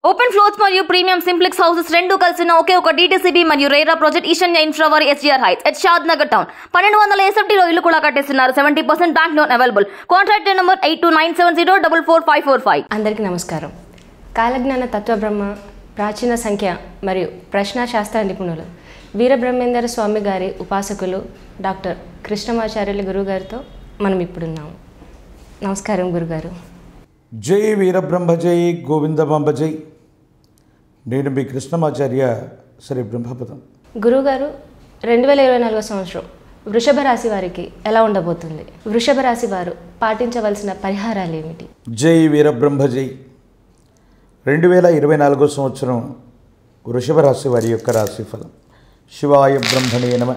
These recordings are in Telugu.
ఓపెన్ ఫ్లోర్స్ మరియు ప్రీమియం సింప్లెక్స్ హౌసెస్ రెండు కలిసిన ఒకే ఒక డీటీసీబీ మరియు రేరా ప్రాజెక్ట్ ఈశాన్య ఇన్ఫ్రావర్ SGR heights at Shadnagar town పన్నెండు వందల ఎస్ఎఫ్టీలో ఇల్లు కూడా కట్టేస్తున్నారు seventy percent bank loan available contract number eight two nine seven zero double four five four five అందరికీ నమస్కారం కాలజ్ఞాన తత్వబ్రహ్మ ప్రాచీన సంఖ్య మరియు ప్రశ్నాశాస్త్ర నిపుణులు వీరబ్రహ్మేందర స్వామి గారి ఉపాసకులు డాక్టర్ కృష్ణమాచార్యులు గురుగారితో మనం ఇప్పుడున్నాము నమస్కారం గురుగారు జై వీరబ్రహ్మ జై గోవిందమాంబ జై నేను మీ కృష్ణమాచార్య శ్రీ బ్రహ్మపదం గురుగారు రెండు వేల ఇరవై నాలుగో సంవత్సరం వృషభ రాశి వారికి ఎలా ఉండబోతుంది వృషభ రాశి వారు పాటించవలసిన పరిహారాలు ఏమిటి జై వీరబ్రహ్మ జై రెండు వేల ఇరవై నాలుగో సంవత్సరం వృషభ రాశి వారి యొక్క రాశి ఫలం శివాయ బ్రహ్మణే నమ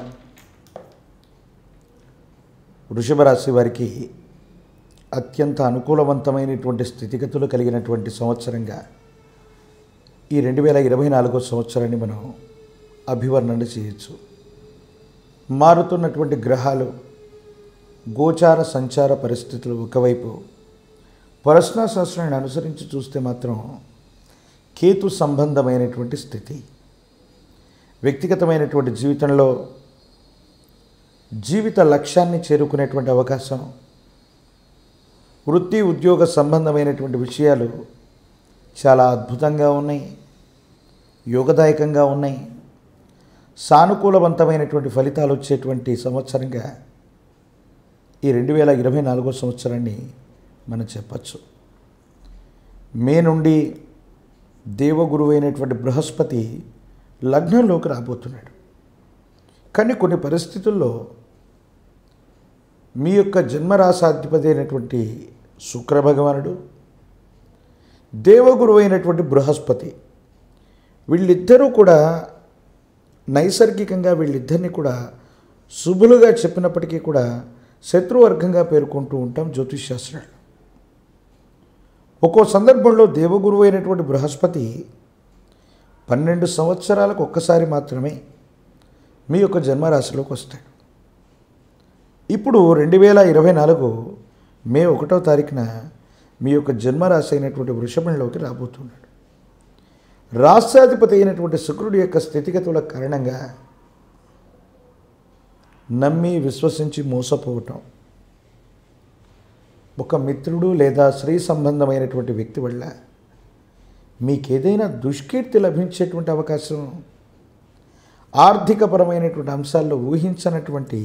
వృషభ రాశి వారికి అత్యంత అనుకూలవంతమైనటువంటి స్థితిగతులు కలిగినటువంటి సంవత్సరంగా ఈ రెండు వేల ఇరవై నాలుగో సంవత్సరాన్ని మనం అభివర్ణన చేయొచ్చు మారుతున్నటువంటి గ్రహాలు గోచార సంచార పరిస్థితులు ఒకవైపు పరస్నా శాస్త్రాన్ని అనుసరించి చూస్తే మాత్రం కేతు సంబంధమైనటువంటి స్థితి వ్యక్తిగతమైనటువంటి జీవితంలో జీవిత లక్ష్యాన్ని చేరుకునేటువంటి అవకాశం వృత్తి ఉద్యోగ సంబంధమైనటువంటి విషయాలు చాలా అద్భుతంగా ఉన్నాయి యోగదాయకంగా ఉన్నాయి సానుకూలవంతమైనటువంటి ఫలితాలు వచ్చేటువంటి సంవత్సరంగా ఈ రెండు వేల ఇరవై నాలుగో సంవత్సరాన్ని మనం చెప్పచ్చు మే నుండి దేవగురువు అయినటువంటి బృహస్పతి లగ్నంలోకి రాబోతున్నాడు కానీ కొన్ని పరిస్థితుల్లో మీ యొక్క జన్మరాశాధిపతి అయినటువంటి శుక్ర భగవానుడు దేవగురువు అయినటువంటి బృహస్పతి వీళ్ళిద్దరూ కూడా నైసర్గికంగా వీళ్ళిద్దరిని కూడా శుభులుగా చెప్పినప్పటికీ కూడా శత్రువర్గంగా పేర్కొంటూ ఉంటాం జ్యోతిష్ శాస్త్రాలు ఒక్కో సందర్భంలో దేవగురువు అయినటువంటి బృహస్పతి పన్నెండు సంవత్సరాలకు ఒక్కసారి మాత్రమే మీ యొక్క జన్మరాశిలోకి వస్తాడు ఇప్పుడు రెండు వేల ఇరవై నాలుగు మే ఒకటో తారీఖున మీ యొక్క జన్మరాశి అయినటువంటి వృషభంలోకి రాబోతున్నాడు రాష్ట్రాధిపతి అయినటువంటి శుక్రుడి యొక్క స్థితిగతుల కారణంగా నమ్మి విశ్వసించి మోసపోవటం ఒక మిత్రుడు లేదా స్త్రీ సంబంధమైనటువంటి వ్యక్తి వల్ల మీకేదైనా దుష్కీర్తి లభించేటువంటి అవకాశం ఆర్థికపరమైనటువంటి అంశాల్లో ఊహించనటువంటి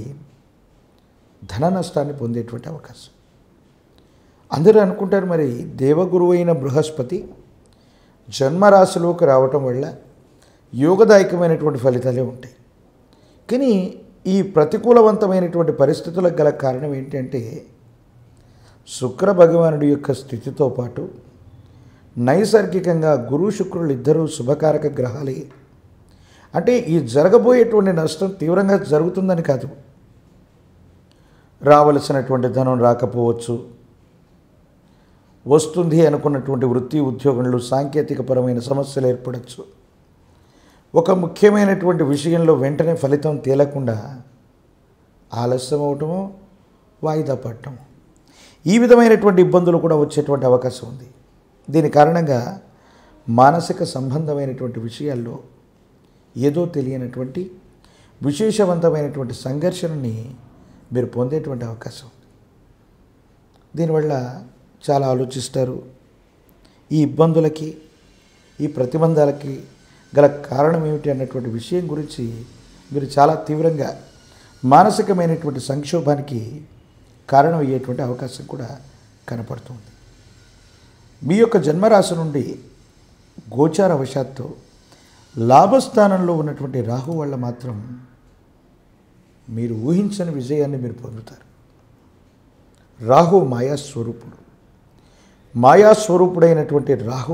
ధన నష్టాన్ని పొందేటువంటి అవకాశం అందరూ అనుకుంటారు మరి దేవగురువు అయిన బృహస్పతి జన్మరాశిలోకి రావటం వల్ల యోగదాయకమైనటువంటి ఫలితాలే ఉంటాయి కానీ ఈ ప్రతికూలవంతమైనటువంటి పరిస్థితులకు గల కారణం ఏంటంటే శుక్ర భగవానుడి యొక్క స్థితితో పాటు నైసర్గికంగా గురు శుక్రులు ఇద్దరూ శుభకారక గ్రహాలే అంటే ఈ జరగబోయేటువంటి నష్టం తీవ్రంగా జరుగుతుందని కాదు రావలసినటువంటి ధనం రాకపోవచ్చు వస్తుంది అనుకున్నటువంటి వృత్తి ఉద్యోగంలో సాంకేతికపరమైన సమస్యలు ఏర్పడవచ్చు ఒక ముఖ్యమైనటువంటి విషయంలో వెంటనే ఫలితం తేలకుండా ఆలస్యం అవటమో వాయిదా పడటం ఈ విధమైనటువంటి ఇబ్బందులు కూడా వచ్చేటువంటి అవకాశం ఉంది దీని కారణంగా మానసిక సంబంధమైనటువంటి విషయాల్లో ఏదో తెలియనటువంటి విశేషవంతమైనటువంటి సంఘర్షణని మీరు పొందేటువంటి అవకాశం ఉంది దీనివల్ల చాలా ఆలోచిస్తారు ఈ ఇబ్బందులకి ఈ ప్రతిబంధాలకి గల కారణం ఏమిటి అన్నటువంటి విషయం గురించి మీరు చాలా తీవ్రంగా మానసికమైనటువంటి సంక్షోభానికి కారణం అయ్యేటువంటి అవకాశం కూడా కనపడుతుంది మీ యొక్క జన్మరాశి నుండి గోచార వశాత్తు లాభస్థానంలో ఉన్నటువంటి రాహు వల్ల మాత్రం మీరు ఊహించని విజయాన్ని మీరు పొందుతారు రాహు మాయాస్వరూపుడు మాయాస్వరూపుడైనటువంటి రాహు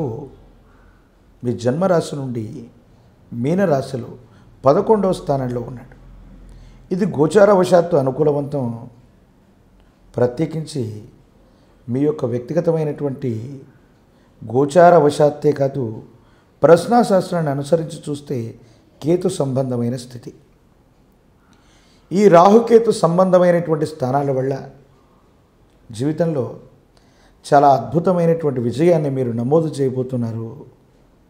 మీ జన్మరాశి నుండి మీనరాశిలో పదకొండవ స్థానంలో ఉన్నాడు ఇది గోచారవశాత్తు అనుకూలవంతం ప్రత్యేకించి మీ యొక్క వ్యక్తిగతమైనటువంటి గోచారవశాత్తే కాదు ప్రశ్నాశాస్త్రాన్ని అనుసరించి చూస్తే కేతు సంబంధమైన స్థితి ఈ రాహుకేతు సంబంధమైనటువంటి స్థానాల వల్ల జీవితంలో చాలా అద్భుతమైనటువంటి విజయాన్ని మీరు నమోదు చేయబోతున్నారు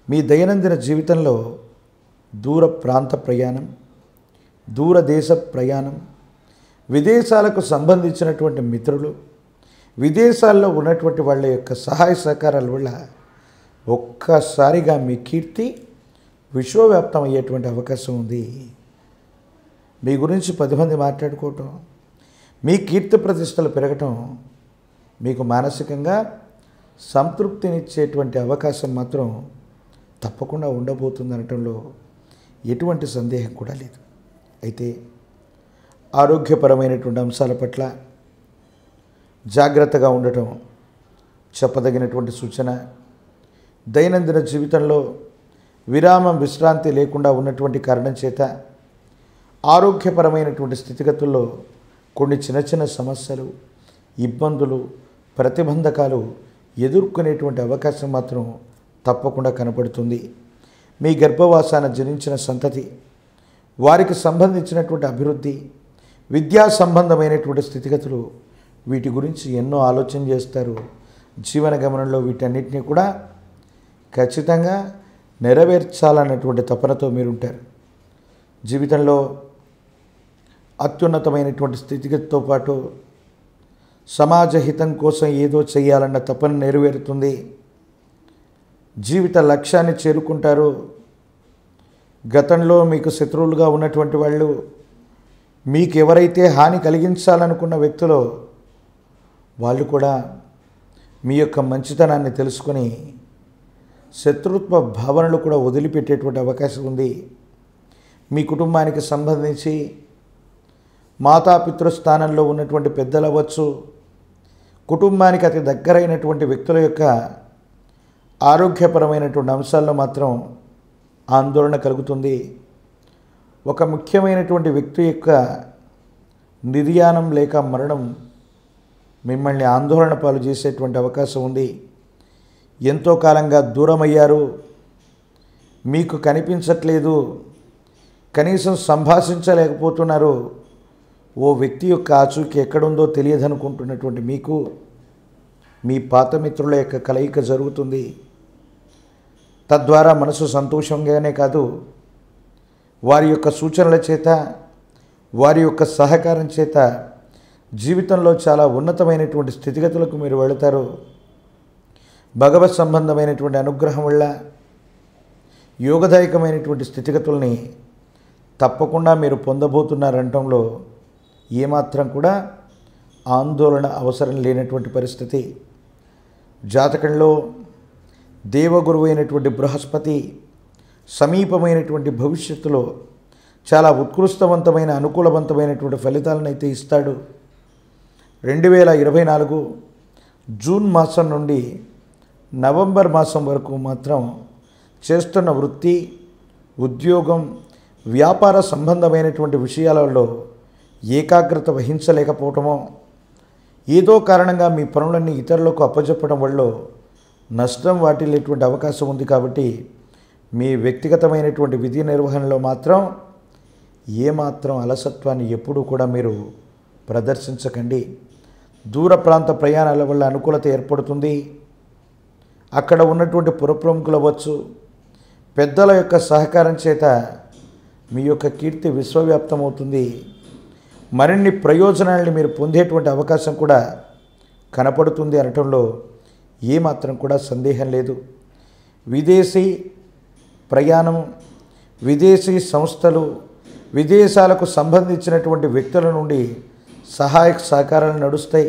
మీ దైనందిన జీవితంలో దూర ప్రాంత ప్రయాణం దూరదేశ ప్రయాణం విదేశాలకు సంబంధించినటువంటి మిత్రులు విదేశాల్లో ఉన్నటువంటి వాళ్ళ యొక్క సహాయ సహకారాల వల్ల ఒక్కసారిగా మీ కీర్తి విశ్వవ్యాప్తం అయ్యేటువంటి అవకాశం ఉంది మీ గురించి పది మంది మాట్లాడుకోవటం మీ కీర్తి ప్రతిష్టలు పెరగటం మీకు మానసికంగా సంతృప్తినిచ్చేటువంటి అవకాశం మాత్రం తప్పకుండా ఉండబోతుంది అనటంలో ఎటువంటి సందేహం కూడా లేదు అయితే ఆరోగ్యపరమైనటువంటి అంశాల పట్ల జాగ్రత్తగా ఉండటం చెప్పదగినటువంటి సూచన దైనందిన జీవితంలో విరామం విశ్రాంతి లేకుండా ఉన్నటువంటి కారణం చేత ఆరోగ్యపరమైనటువంటి స్థితిగతుల్లో కొన్ని చిన్న చిన్న సమస్యలు ఇబ్బందులు ప్రతిబంధకాలు ఎదుర్కొనేటువంటి అవకాశం మాత్రం తప్పకుండా కనపడుతుంది మీ గర్భవాసాన జనించిన సంతతి వారికి సంబంధించినటువంటి అభివృద్ధి విద్యా సంబంధమైనటువంటి స్థితిగతులు వీటి గురించి ఎన్నో ఆలోచన చేస్తారు జీవన గమనంలో వీటన్నిటిని కూడా ఖచ్చితంగా నెరవేర్చాలన్నటువంటి తపనతో మీరుంటారు జీవితంలో అత్యున్నతమైనటువంటి స్థితిగతితో పాటు సమాజ హితం కోసం ఏదో చేయాలన్న తపన నెరవేరుతుంది జీవిత లక్ష్యాన్ని చేరుకుంటారు గతంలో మీకు శత్రువులుగా ఉన్నటువంటి వాళ్ళు మీకు ఎవరైతే హాని కలిగించాలనుకున్న వ్యక్తులు వాళ్ళు కూడా మీ యొక్క మంచితనాన్ని తెలుసుకొని శత్రుత్వ భావనలు కూడా వదిలిపెట్టేటువంటి అవకాశం ఉంది మీ కుటుంబానికి సంబంధించి మాతాపితృ స్థానంలో ఉన్నటువంటి పెద్దలు అవ్వచ్చు కుటుంబానికి అతి దగ్గరైనటువంటి వ్యక్తుల యొక్క ఆరోగ్యపరమైనటువంటి అంశాల్లో మాత్రం ఆందోళన కలుగుతుంది ఒక ముఖ్యమైనటువంటి వ్యక్తి యొక్క నిర్యాణం లేక మరణం మిమ్మల్ని ఆందోళన పాలు చేసేటువంటి అవకాశం ఉంది ఎంతో కాలంగా దూరమయ్యారు మీకు కనిపించట్లేదు కనీసం సంభాషించలేకపోతున్నారు ఓ వ్యక్తి యొక్క ఆచూకీ ఎక్కడుందో తెలియదనుకుంటున్నటువంటి మీకు మీ పాత మిత్రుల యొక్క కలయిక జరుగుతుంది తద్వారా మనసు సంతోషంగానే కాదు వారి యొక్క సూచనల చేత వారి యొక్క సహకారం చేత జీవితంలో చాలా ఉన్నతమైనటువంటి స్థితిగతులకు మీరు వెళతారు భగవత్ సంబంధమైనటువంటి అనుగ్రహం వల్ల యోగదాయకమైనటువంటి స్థితిగతుల్ని తప్పకుండా మీరు పొందబోతున్నారంటంలో ఏమాత్రం కూడా ఆందోళన అవసరం లేనటువంటి పరిస్థితి జాతకంలో దేవగురువు అయినటువంటి బృహస్పతి సమీపమైనటువంటి భవిష్యత్తులో చాలా ఉత్కృష్టవంతమైన అనుకూలవంతమైనటువంటి ఫలితాలను అయితే ఇస్తాడు రెండు వేల ఇరవై నాలుగు జూన్ మాసం నుండి నవంబర్ మాసం వరకు మాత్రం చేస్తున్న వృత్తి ఉద్యోగం వ్యాపార సంబంధమైనటువంటి విషయాలలో ఏకాగ్రత వహించలేకపోవటమో ఏదో కారణంగా మీ పనులన్నీ ఇతరులకు అప్పజెప్పడం వల్ల నష్టం వాటిల్లేటువంటి అవకాశం ఉంది కాబట్టి మీ వ్యక్తిగతమైనటువంటి విధి నిర్వహణలో మాత్రం ఏమాత్రం అలసత్వాన్ని ఎప్పుడూ కూడా మీరు ప్రదర్శించకండి దూర ప్రాంత ప్రయాణాల వల్ల అనుకూలత ఏర్పడుతుంది అక్కడ ఉన్నటువంటి పురప్రముఖులు అవ్వచ్చు పెద్దల యొక్క సహకారం చేత మీ యొక్క కీర్తి విశ్వవ్యాప్తం అవుతుంది మరిన్ని ప్రయోజనాలని మీరు పొందేటువంటి అవకాశం కూడా కనపడుతుంది అనటంలో ఏమాత్రం కూడా సందేహం లేదు విదేశీ ప్రయాణం విదేశీ సంస్థలు విదేశాలకు సంబంధించినటువంటి వ్యక్తుల నుండి సహాయక సహకారాలు నడుస్తాయి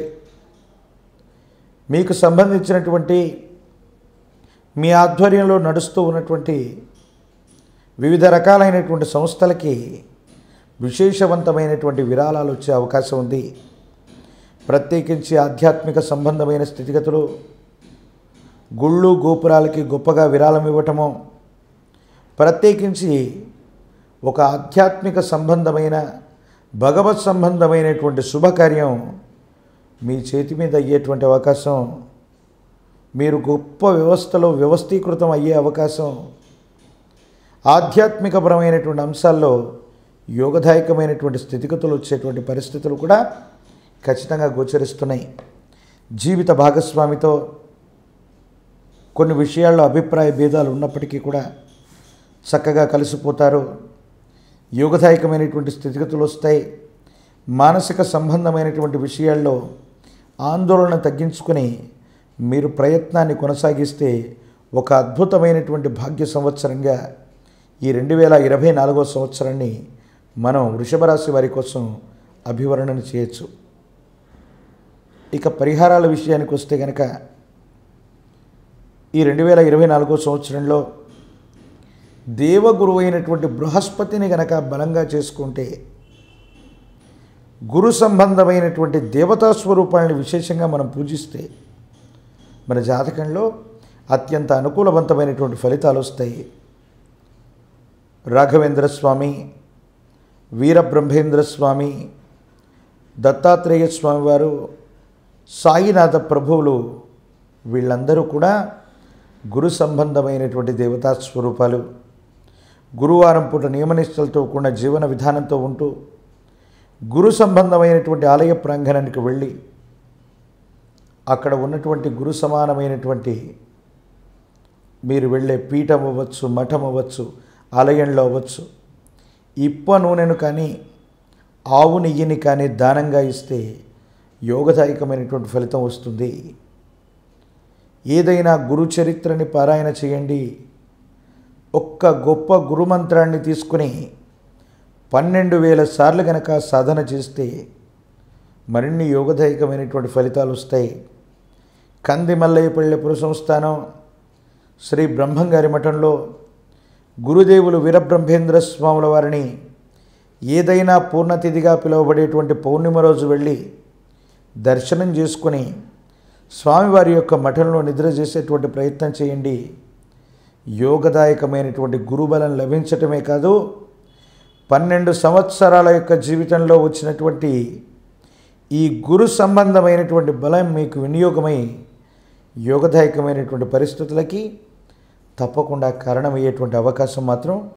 మీకు సంబంధించినటువంటి మీ ఆధ్వర్యంలో నడుస్తూ ఉన్నటువంటి వివిధ రకాలైనటువంటి సంస్థలకి విశేషవంతమైనటువంటి విరాళాలు వచ్చే అవకాశం ఉంది ప్రత్యేకించి ఆధ్యాత్మిక సంబంధమైన స్థితిగతులు గుళ్ళు గోపురాలకి గొప్పగా విరాళం ఇవ్వటము ప్రత్యేకించి ఒక ఆధ్యాత్మిక సంబంధమైన భగవత్ సంబంధమైనటువంటి శుభకార్యం మీ చేతి మీద అయ్యేటువంటి అవకాశం మీరు గొప్ప వ్యవస్థలో వ్యవస్థీకృతం అయ్యే అవకాశం ఆధ్యాత్మికపరమైనటువంటి అంశాల్లో యోగదాయకమైనటువంటి స్థితిగతులు వచ్చేటువంటి పరిస్థితులు కూడా ఖచ్చితంగా గోచరిస్తున్నాయి జీవిత భాగస్వామితో కొన్ని విషయాల్లో అభిప్రాయ భేదాలు ఉన్నప్పటికీ కూడా చక్కగా కలిసిపోతారు యోగదాయకమైనటువంటి స్థితిగతులు వస్తాయి మానసిక సంబంధమైనటువంటి విషయాల్లో ఆందోళన తగ్గించుకొని మీరు ప్రయత్నాన్ని కొనసాగిస్తే ఒక అద్భుతమైనటువంటి భాగ్య సంవత్సరంగా ఈ రెండు వేల ఇరవై నాలుగో సంవత్సరాన్ని మనం వృషభ రాశి వారి కోసం అభివర్ణన చేయొచ్చు ఇక పరిహారాల విషయానికి వస్తే కనుక ఈ రెండు వేల ఇరవై నాలుగో సంవత్సరంలో దేవగురువు అయినటువంటి బృహస్పతిని గనక బలంగా చేసుకుంటే గురు సంబంధమైనటువంటి దేవతా స్వరూపాలను విశేషంగా మనం పూజిస్తే మన జాతకంలో అత్యంత అనుకూలవంతమైనటువంటి ఫలితాలు వస్తాయి రాఘవేంద్ర స్వామి వీరబ్రహ్మేంద్ర స్వామి దత్తాత్రేయ స్వామివారు సాయినాథ ప్రభువులు వీళ్ళందరూ కూడా గురు సంబంధమైనటువంటి దేవతా స్వరూపాలు గురువారం పూట నియమనిష్టలతో కూడిన జీవన విధానంతో ఉంటూ గురు సంబంధమైనటువంటి ఆలయ ప్రాంగణానికి వెళ్ళి అక్కడ ఉన్నటువంటి గురు సమానమైనటువంటి మీరు వెళ్ళే పీఠం అవ్వచ్చు మఠం అవ్వచ్చు ఆలయంలో అవ్వచ్చు ఇప్ప నూనెను కానీ ఆవు నెయ్యిని కానీ దానంగా ఇస్తే యోగదాయకమైనటువంటి ఫలితం వస్తుంది ఏదైనా గురు చరిత్రని పారాయణ చేయండి ఒక్క గొప్ప గురుమంత్రాన్ని తీసుకుని పన్నెండు వేల సార్లు గనక సాధన చేస్తే మరిన్ని యోగదాయకమైనటువంటి ఫలితాలు వస్తాయి కంది మల్లయ్యపల్లె పురసంస్థానం శ్రీ బ్రహ్మంగారి మఠంలో గురుదేవులు వీరబ్రహ్మేంద్ర స్వాముల వారిని ఏదైనా పూర్ణతిథిగా పిలువబడేటువంటి పౌర్ణిమ రోజు వెళ్ళి దర్శనం చేసుకొని స్వామివారి యొక్క మఠంలో నిద్ర చేసేటువంటి ప్రయత్నం చేయండి యోగదాయకమైనటువంటి గురుబలం లభించటమే కాదు పన్నెండు సంవత్సరాల యొక్క జీవితంలో వచ్చినటువంటి ఈ గురు సంబంధమైనటువంటి బలం మీకు వినియోగమై యోగదాయకమైనటువంటి పరిస్థితులకి తప్పకుండా కారణమయ్యేటువంటి అవకాశం మాత్రం